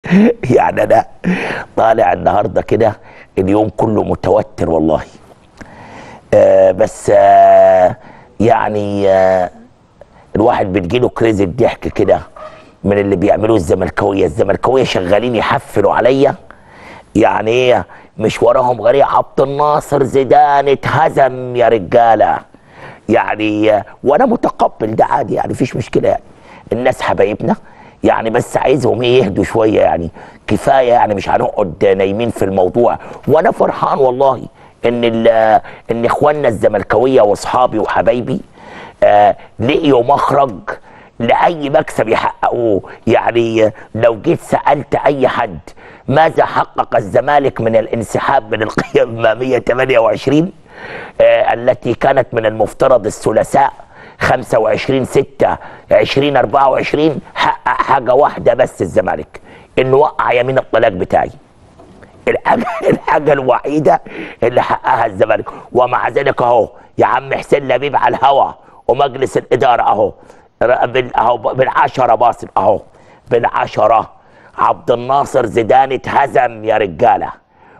يعني انا طالع النهارده كده اليوم كله متوتر والله آه بس آه يعني آه الواحد بتجيله كريزة ضحك كده من اللي بيعملوه الزملكاويه الزملكاويه شغالين يحفلوا عليا يعني ايه مش وراهم غير عبد الناصر زيدان اتهزم يا رجاله يعني آه، وانا متقبل ده عادي يعني مفيش مشكله يعني الناس حبايبنا يعني بس عايزهم ايه يهدوا شويه يعني كفايه يعني مش هنقعد نايمين في الموضوع وانا فرحان والله ان ال- ان اخواننا الزملكاويه واصحابي وحبايبي آه لقيوا مخرج لاي مكسب يحققوه يعني آه، لو جيت سالت اي حد ماذا حقق الزمالك من الانسحاب من القمه 128 آه التي كانت من المفترض الثلاثاء 25 6 20 24 حقق حاجه واحده بس الزمالك انه وقع يمين الطلاق بتاعي الحاجه الحاجه الوحيده اللي حققها الزمالك ومع ذلك اهو يا عم حسين لبيب على الهوا ومجلس الاداره اهو ر- بال- اهو ب- بالعشره باصل اهو بالعشره عبد الناصر زيدان اتهزم يا رجاله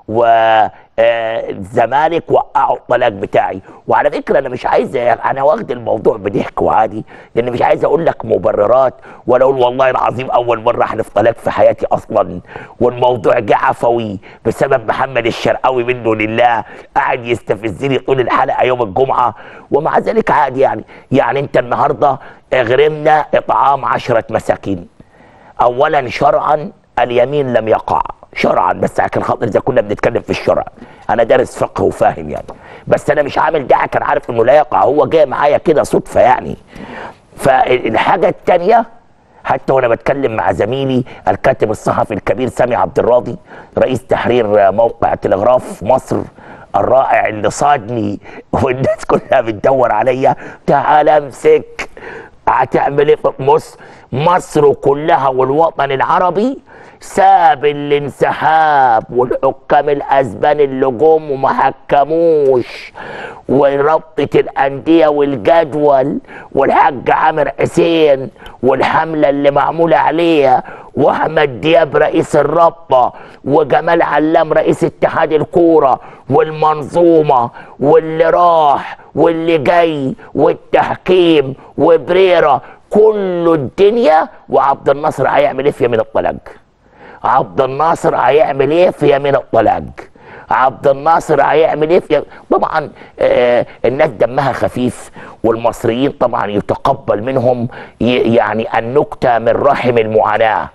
والزمالك وقعوا الطلاق بتاعي وعلى فكره انا مش عايز انا واخد الموضوع بضحك وعادي لان مش عايز اقول لك مبررات ولا اقول والله العظيم اول مره احلف طلاق في حياتي اصلا والموضوع جه عفوي بسبب محمد الشرقاوي منه لله قاعد يستفزني طول الحلقه يوم الجمعه ومع ذلك عادي يعني يعني انت النهارده غرمنا اطعام عشره مساكين اولا شرعا اليمين لم يقع شرعا بس عشان خاطر اذا كنا بنتكلم في الشرع انا دارس فقه وفاهم يعني بس انا مش عامل داعي كان عارف انه لا يقع هو جاي معايا كده صدفه يعني فالحاجه الثانيه حتى وانا بتكلم مع زميلي الكاتب الصحفي الكبير سامي عبد الراضي رئيس تحرير موقع تلغراف مصر الرائع اللي صادني والناس كلها بتدور عليا تعال امسك هتعمل ايه في مصر مصر كلها والوطن العربي ساب الانسحاب والحكام الاسبان اللي جم وما حكموش وربطة الاندية والجدول والحاج عامر حسين والحملة اللي معمولة عليها واحمد دياب رئيس الرابطة وجمال علام رئيس اتحاد الكورة والمنظومة واللي راح واللي جاي والتحكيم وبريرة كله الدنيا وعبد الناصر هيعمل ايه في يمين الطلاق عبد الناصر هيعمل ايه في يمين الطلاق عبد الناصر هيعمل ايه في طبعا آه الناس دمها خفيف والمصريين طبعا يتقبل منهم ي- يعني النكته من رحم المعاناه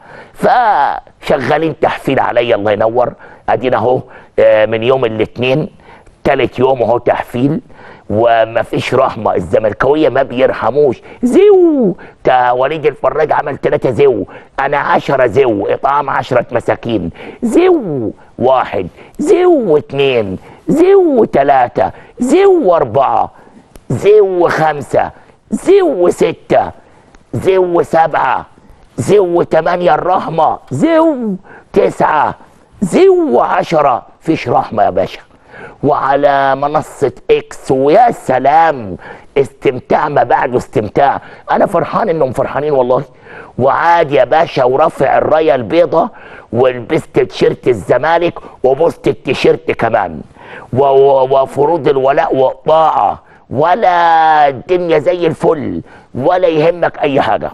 فشغالين تحفيل عليا الله ينور ادينا اهو آه من يوم الاثنين تالت يوم اهو تحفيل وما فيش رحمه الزملكاويه ما بيرحموش زو تا وليد الفراج عمل ثلاثة زو انا عشرة زو اطعام عشرة مساكين زو واحد زو اتنين زو ثلاثة زو اربعة زو خمسة زو ستة زو سبعة زو تمانية الرحمة زو تسعة زو عشرة فيش رحمة يا باشا وعلى منصة اكس ويا سلام استمتاع ما بعده استمتاع انا فرحان انهم فرحانين والله وعاد يا باشا ورافع الراية البيضة ولبست تيشيرت الزمالك وبوست التيشيرت كمان و- و- وفروض الولاء والطاعة ولا الدنيا زي الفل ولا يهمك اي حاجة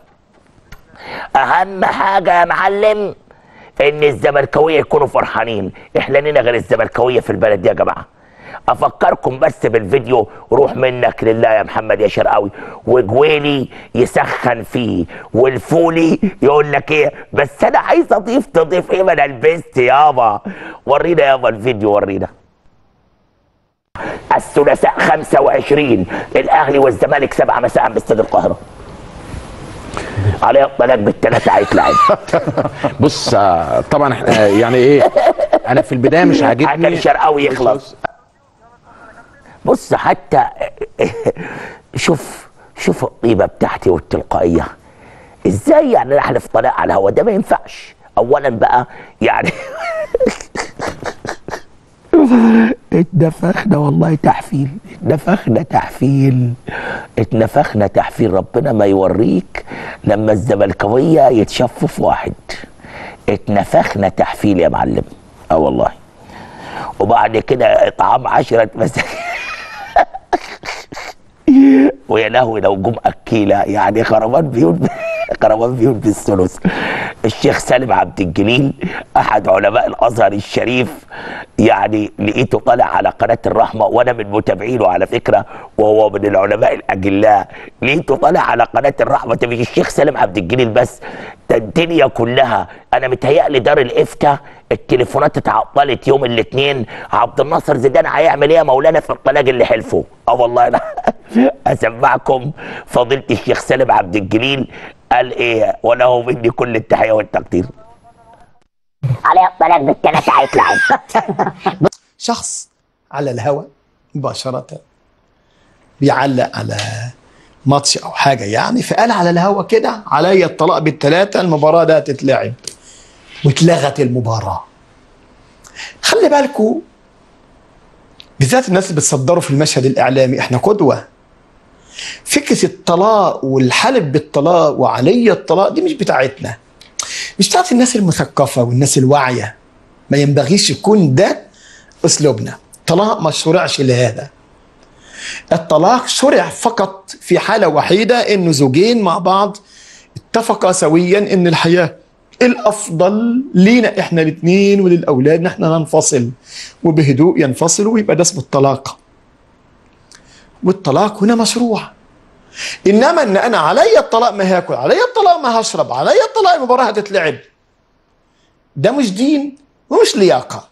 اهم حاجة يا معلم ان الزملكاويه يكونوا فرحانين احنا لنا غير الزملكاويه في البلد دي يا جماعه افكركم بس بالفيديو روح منك لله يا محمد يا شرقاوي وجويلي يسخن فيه والفولي يقول لك ايه بس انا عايز اضيف تضيف ايه ما انا لبست يابا ورينا يابا الفيديو ورينا الثلاثاء 25 الاهلي والزمالك 7 مساء باستاد القاهره عليه الطلاق بالثلاثه هيتلعب بص آه، طبعا احنا يعني ايه انا في البدايه مش حتى عاجبني الشرقاوي يخلص بص حتى شوف شوف الطيبه بتاعتي والتلقائيه ازاي يعني احلف طلاق على الهوا ده ما ينفعش اولا بقى يعني اتنفخنا والله تحفيل اتنفخنا تحفيل اتنفخنا تحفيل ربنا ما يوريك لما الزملكاويه يتشفوا في واحد اتنفخنا تحفيل يا معلم اه والله وبعد كده اطعام عشرة مساكين ويا لهوي لو جم اكيله يعني خربان بيوت خربان بيوت بالثلث الشيخ سالم عبد الجليل احد علماء الازهر الشريف يعني لقيته طالع على قناه الرحمه وانا من متابعينه على فكره وهو من العلماء الاجلاء لقيته طالع على قناه الرحمه ده مش الشيخ سالم عبد الجليل بس ده الدنيا كلها انا متهيألي دار الافتاء التليفونات اتعطلت يوم الاثنين عبد الناصر زيدان هيعمل ايه يا مولانا في الطلاق اللي حلفه اه والله انا اسمعكم فضيله الشيخ سالم عبد الجليل قال ايه وله مني كل التحيه والتقدير عليه الطلاق بالثلاثة هيطلعوا شخص على الهواء مباشرة بيعلق على ماتش او حاجه يعني فقال على الهوا كده عليا الطلاق بالثلاثه المباراه ده هتتلعب واتلغت المباراه خلي بالكوا بالذات الناس اللي بتصدروا في المشهد الاعلامي احنا قدوه فكره الطلاق والحلف بالطلاق وعلي الطلاق دي مش بتاعتنا مش بتاعت الناس المثقفه والناس الواعيه ما ينبغيش يكون ده اسلوبنا طلاق ما شرعش لهذا الطلاق شرع فقط في حالة وحيدة إنه زوجين مع بعض اتفقا سويا إن الحياة الأفضل لينا إحنا الاثنين وللأولاد نحن ننفصل وبهدوء ينفصلوا ويبقى ده اسمه الطلاق والطلاق هنا مشروع إنما إن أنا علي الطلاق ما هاكل علي الطلاق ما هشرب علي الطلاق المباراة هتتلعب ده مش دين ومش لياقة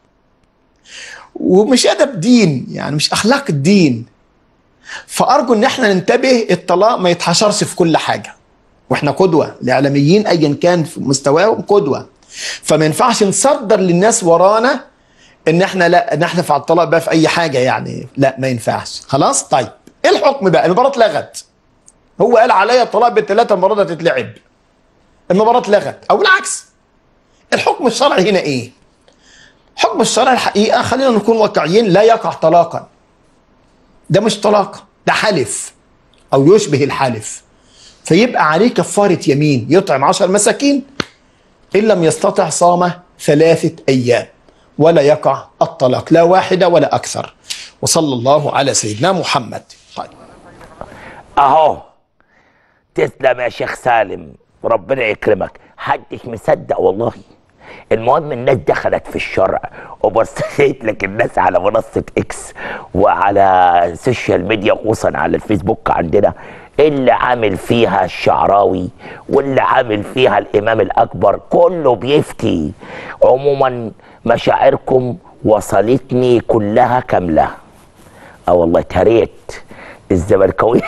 ومش أدب دين يعني مش أخلاق الدين فارجو ان احنا ننتبه الطلاق ما يتحشرش في كل حاجه واحنا قدوه الاعلاميين ايا كان في مستواهم قدوه فما ينفعش نصدر للناس ورانا ان احنا لا ان احنا في الطلاق بقى في اي حاجه يعني لا ما ينفعش خلاص طيب ايه الحكم بقى المباراه اتلغت هو قال عليا الطلاق بالثلاثه المباراه تتلعب المباراه اتلغت او العكس الحكم الشرعي هنا ايه حكم الشرع الحقيقه خلينا نكون واقعيين لا يقع طلاقا ده مش طلاق ده حلف او يشبه الحلف فيبقى عليه كفارة يمين يطعم عشر مساكين إن لم يستطع صام ثلاثة أيام ولا يقع الطلاق لا واحدة ولا أكثر وصلى الله على سيدنا محمد طيب اهو تسلم يا شيخ سالم ربنا يكرمك حدش مصدق والله المهم الناس دخلت في الشرع وبصيت لك الناس على منصة اكس وعلى السوشيال ميديا خصوصا على الفيسبوك عندنا اللي عامل فيها الشعراوي واللي عامل فيها الامام الاكبر كله بيفتي عموما مشاعركم وصلتني كلها كامله اه والله اتهريت الزملكاويه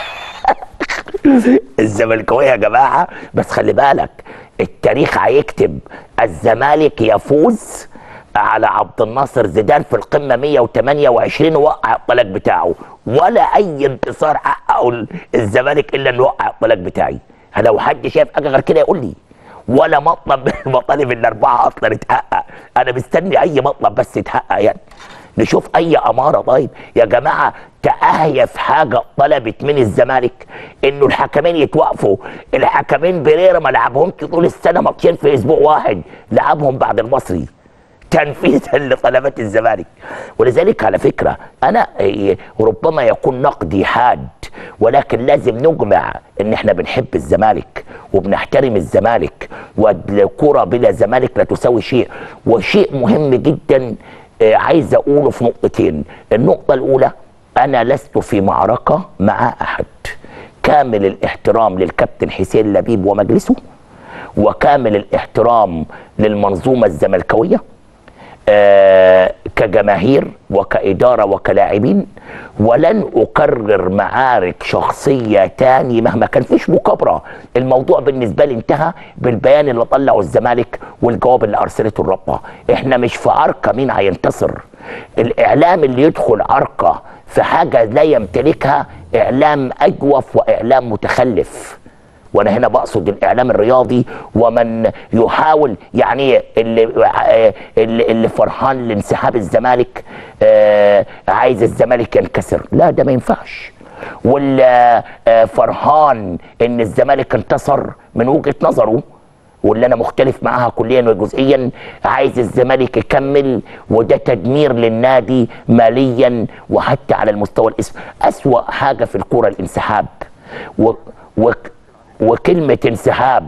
الزملكاويه يا جماعه بس خلي بالك التاريخ هيكتب الزمالك يفوز على عبد الناصر زيدان في القمه 128 ووقع الطلاق بتاعه ولا اي انتصار حققه الزمالك الا انه وقع الطلاق بتاعي لو حد شايف حاجه غير كده يقول لي ولا مطلب من المطالب الاربعه اصلا اتحقق انا مستني اي مطلب بس يتحقق يعني نشوف اي اماره طيب يا جماعه تأهيف حاجه طلبت من الزمالك انه الحكمين يتوقفوا الحكمين بريرا ما لعبهمش طول السنه ماتشين في اسبوع واحد لعبهم بعد المصري تنفيذا لطلبات الزمالك ولذلك على فكره انا إيه، ربما يكون نقدي حاد ولكن لازم نجمع ان احنا بنحب الزمالك وبنحترم الزمالك والكره بلا زمالك لا تساوي شيء وشيء مهم جدا آه، عايز اقوله في نقطتين النقطه الاولى انا لست في معركه مع احد كامل الاحترام للكابتن حسين لبيب ومجلسه وكامل الاحترام للمنظومه الزملكاويه آه، كجماهير وكإدارة وكلاعبين ولن أكرر معارك شخصية تاني مهما كان فيش مكابرة الموضوع بالنسبة لي انتهى بالبيان اللي طلعه الزمالك والجواب اللي أرسلته الرابطة احنا مش في عركة مين هينتصر الإعلام اللي يدخل عركة في حاجة لا يمتلكها إعلام أجوف وإعلام متخلف وانا هنا بقصد الاعلام الرياضي ومن يحاول يعني اللي اللي, اللي فرحان لانسحاب الزمالك آه، عايز الزمالك ينكسر لا ده ما ينفعش واللي آه، فرحان ان الزمالك انتصر من وجهه نظره واللي انا مختلف معاها كليا وجزئيا عايز الزمالك يكمل وده تدمير للنادي ماليا وحتى على المستوى الاسم اسوا حاجه في الكوره الانسحاب و و وكلمه انسحاب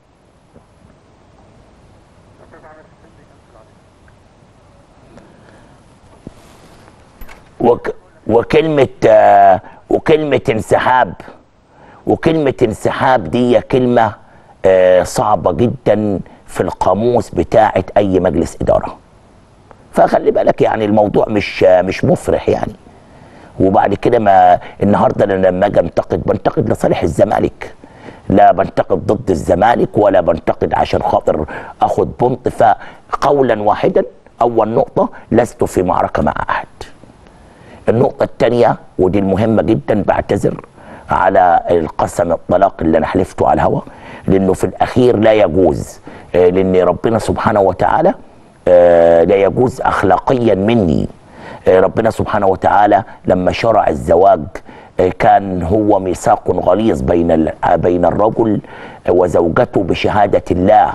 وك وكلمة آه، وكلمة انسحاب وكلمة انسحاب دي كلمة آه، صعبة جدا في القاموس بتاعة أي مجلس إدارة فخلي بالك يعني الموضوع مش آه، مش مفرح يعني وبعد كده ما النهارده أنا لما اجي انتقد بنتقد لصالح الزمالك لا بنتقد ضد الزمالك ولا بنتقد عشان خاطر اخد بنط فقولا واحدا اول نقطه لست في معركه مع احد النقطة الثانية ودي المهمة جدا بعتذر على القسم الطلاق اللي انا حلفته على الهوا لانه في الاخير لا يجوز آه، لان ربنا سبحانه وتعالى آه، لا يجوز اخلاقيا مني آه، ربنا سبحانه وتعالى لما شرع الزواج آه، كان هو ميثاق غليظ بين ال- آه، بين الرجل وزوجته بشهادة الله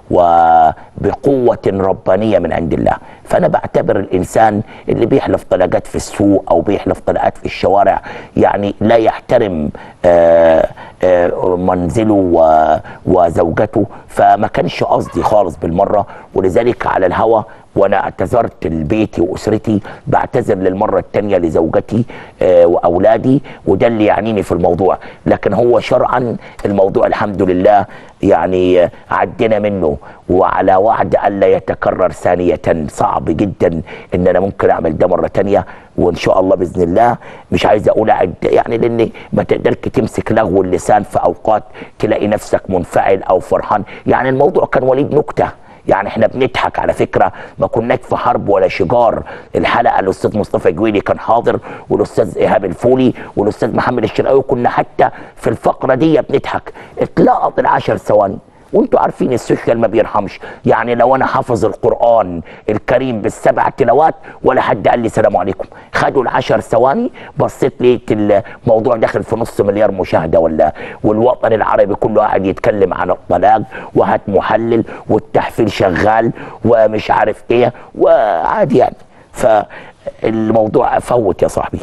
وبقوة ربانية من عند الله فأنا بعتبر الإنسان اللي بيحلف طلاقات في السوق أو بيحلف طلاقات في الشوارع يعني لا يحترم آه، آه، منزله و- وزوجته فما كانش قصدي خالص بالمرة ولذلك على الهوى وانا اعتذرت لبيتي واسرتي بعتذر للمره الثانيه لزوجتي آه، واولادي وده اللي يعنيني في الموضوع لكن هو شرعا الموضوع الحمد لله يعني آه، عدينا منه وعلى وعد الا يتكرر ثانيه صعب جدا ان انا ممكن اعمل ده مره ثانيه وان شاء الله باذن الله مش عايز اقول أعد يعني لان ما تقدرش تمسك لغو اللسان في اوقات تلاقي نفسك منفعل او فرحان يعني الموضوع كان وليد نكته يعني احنا بنضحك على فكره ما كناش في حرب ولا شجار الحلقه الاستاذ مصطفى جويلي كان حاضر والاستاذ ايهاب الفولي والاستاذ محمد الشرقاوي كنا حتى في الفقره دي بنضحك اتلقط العشر ثواني وانتوا عارفين السوشيال ما بيرحمش يعني لو انا حافظ القران الكريم بالسبع تلاوات ولا حد قال لي سلام عليكم خدوا العشر ثواني بصيت لقيت الموضوع داخل في نص مليار مشاهده ولا والوطن العربي كله قاعد يتكلم عن الطلاق وهات محلل والتحفيل شغال ومش عارف ايه وعادي يعني فالموضوع فوت يا صاحبي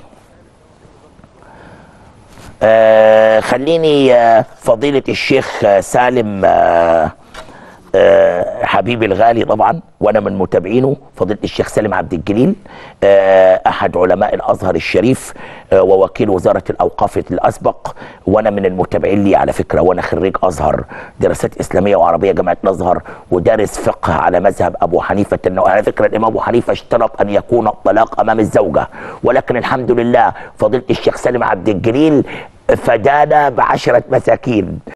آه خليني آه فضيلة الشيخ آه سالم آه آه حبيبي الغالي طبعا وانا من متابعينه فضيله الشيخ سالم عبد الجليل آه احد علماء الازهر الشريف آه ووكيل وزاره الاوقاف الاسبق وانا من المتابعين لي على فكره وانا خريج ازهر دراسات اسلاميه وعربيه جامعه الازهر ودارس فقه على مذهب ابو حنيفه انه على فكره الامام ابو حنيفه اشترط ان يكون الطلاق امام الزوجه ولكن الحمد لله فضيله الشيخ سالم عبد الجليل فدانا بعشره مساكين